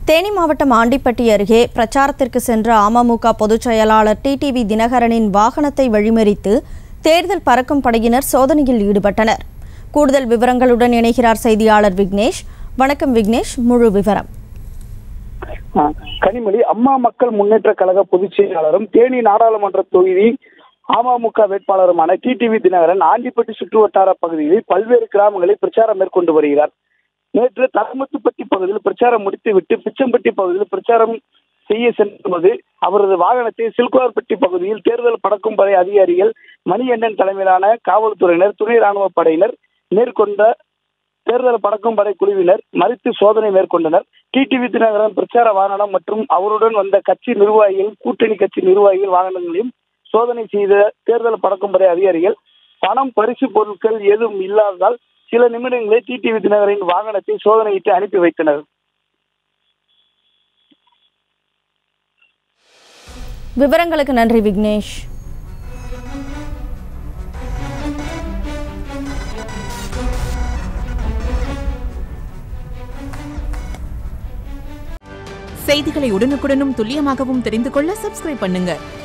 தேனி மாவட்டம் ஆண்டிப்பட்டி அருகே பிரச்சாரத்திற்கு சென்ற அமமுக பொதுச் செயலாளர் டிடிவி தினகரனின் வாகனத்தை வழிமறித்து தேர்தல் பறக்கும் படையினர் சோதனையில் ஈடுபட்டனர் கூடுதல் விவரங்களுடன் இணைகிறார் செய்தியாளர் விக்னேஷ் வணக்கம் விக்னேஷ் முழு விவரம் ஆ, கனிமொழி அம்மா மக்கள் முன்னேற்ற கழக பொதுச் செயலாளரும் தேனி நாடாளுமன்ற தொகுதி அமமுக வேட்பாளருமான டிடிவி தினகரன் ஆண்டிப்பட்டி சுற்றுவட்டார பகுதிகளில் பல்வேறு கிராமங்களில் பிரச்சாரம் மேற்கொண்டு வருகிறார் நேற்று தலமுத்துப்பட்டி பகுதியில் பிரச்சாரம் முடித்துவிட்டு பிச்சம்பட்டி பகுதியில் பிரச்சாரம் செய்ய சென்றபோது அவரது வாகனத்தை சில்குவார்பட்டி பகுதியில் தேர்தல் பறக்கும் படை அதிகாரிகள் மணிகண்டன் தலைமையிலான காவல்துறையினர் துணை ராணுவ படையினர் மேற்கொண்ட தேர்தல் பறக்கும் படை குழுவினர் மறித்து சோதனை மேற்கொண்டனர் டிடிவி தினகரன் பிரச்சார வாகனம் மற்றும் அவருடன் வந்த கட்சி நிர்வாகிகள் கூட்டணி கட்சி நிர்வாகிகள் வாகனங்களையும் சோதனை செய்த தேர்தல் பறக்கும் படை அதிகாரிகள் பணம் பரிசு பொருட்கள் எதுவும் இல்லாததால் சில நிமிடங்களே டிடிவி தினகரின் வாகனத்தை சோதனையிட்டு அனுப்பி வைத்தனர் விவரங்களுக்கு நன்றி விக்னேஷ் செய்திகளை உடனுக்குடனும் துல்லியமாகவும் தெரிந்து கொள்ள சப்ஸ்கிரைப் பண்ணுங்க